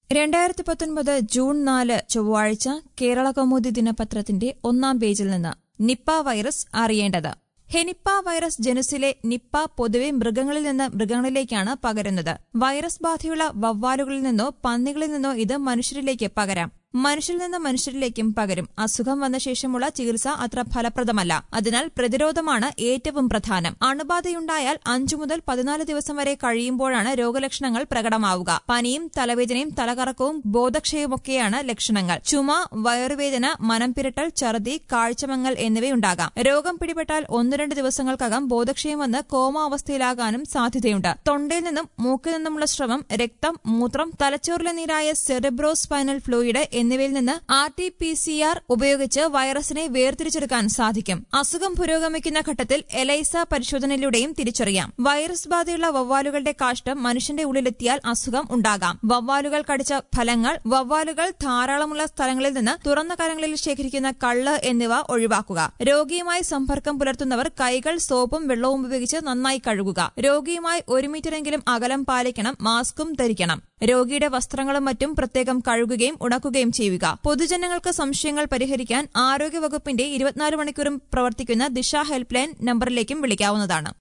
രണ്ടായിരത്തി പത്തൊൻപത് ജൂൺ നാല് ചൊവ്വാഴ്ച കേരള കൗമുദി ദിനപത്രത്തിന്റെ ഒന്നാം പേജിൽ നിന്ന് നിപ്പ വൈറസ് അറിയേണ്ടത് ഹെനിപ്പ വൈറസ് ജനുസിലെ നിപ്പ പൊതുവെ മൃഗങ്ങളിൽ നിന്ന് മൃഗങ്ങളിലേക്കാണ് പകരുന്നത് വൈറസ് ബാധയുള്ള വവ്വാലുകളിൽ നിന്നോ പന്നികളിൽ നിന്നോ ഇത് മനുഷ്യരിലേക്ക് പകരാം മനുഷ്യരിൽ നിന്ന് മനുഷ്യരിലേക്കും പകരും അസുഖം വന്ന ശേഷമുള്ള ചികിത്സ അത്ര ഫലപ്രദമല്ല അതിനാൽ പ്രതിരോധമാണ് ഏറ്റവും പ്രധാനം അണുബാധയുണ്ടായാൽ അഞ്ചു മുതൽ പതിനാല് ദിവസം വരെ കഴിയുമ്പോഴാണ് രോഗലക്ഷണങ്ങൾ പ്രകടമാവുക പനിയും തലവേദനയും തലകറക്കവും ബോധക്ഷയവുമൊക്കെയാണ് ലക്ഷണങ്ങൾ ചുമ വയറുവേദന മനം പിരട്ടൽ ഛർദി കാഴ്ചമങ്ങൽ എന്നിവയുണ്ടാകാം രോഗം പിടിപെട്ടാൽ ഒന്ന് രണ്ട് ദിവസങ്ങൾക്കകം ബോധക്ഷയം വന്ന് കോമ അവസ്ഥയിലാകാനും സാധ്യതയുണ്ട് തൊണ്ടയിൽ നിന്നും മൂക്കിൽ നിന്നുമുള്ള ശ്രമം രക്തം മൂത്രം തലച്ചോറിലെ നീരായ സെറിബ്രോ സ്പൈനൽ ഫ്ലൂയിഡ് എന്നിവയിൽ നിന്ന് R T P C R ഉപയോഗിച്ച് വൈറസിനെ വേർതിരിച്ചെടുക്കാൻ സാധിക്കും അസുഖം പുരോഗമിക്കുന്ന ഘട്ടത്തിൽ എലൈസ പരിശോധനയിലൂടെയും തിരിച്ചറിയാം വൈറസ് ബാധയുള്ള വവ്വാലുകളുടെ കാഷ്ടം മനുഷ്യന്റെ ഉള്ളിലെത്തിയാൽ അസുഖം ഉണ്ടാകാം വവ്വാലുകൾ കടിച്ച ഫലങ്ങൾ വവ്വാലുകൾ ധാരാളമുള്ള സ്ഥലങ്ങളിൽ നിന്ന് തുറന്ന കരങ്ങളിൽ ശേഖരിക്കുന്ന കള്ള് എന്നിവ ഒഴിവാക്കുക രോഗിയുമായി സമ്പർക്കം പുലർത്തുന്നവർ കൈകൾ സോപ്പും വെള്ളവും ഉപയോഗിച്ച് നന്നായി കഴുകുക രോഗിയുമായി ഒരു മീറ്ററെങ്കിലും അകലം പാലിക്കണം മാസ്കും ധരിക്കണം രോഗിയുടെ വസ്ത്രങ്ങളും മറ്റും പ്രത്യേകം കഴുകുകയും ഉണക്കുകയും ചെയ്യുക പൊതുജനങ്ങൾക്ക് സംശയങ്ങൾ പരിഹരിക്കാൻ ആരോഗ്യവകുപ്പിന്റെ ഇരുപത്തിനാല് മണിക്കൂറും പ്രവർത്തിക്കുന്ന ദിശ ഹെൽപ്പ് ലൈൻ നമ്പറിലേക്കും വിളിക്കാവുന്നതാണ്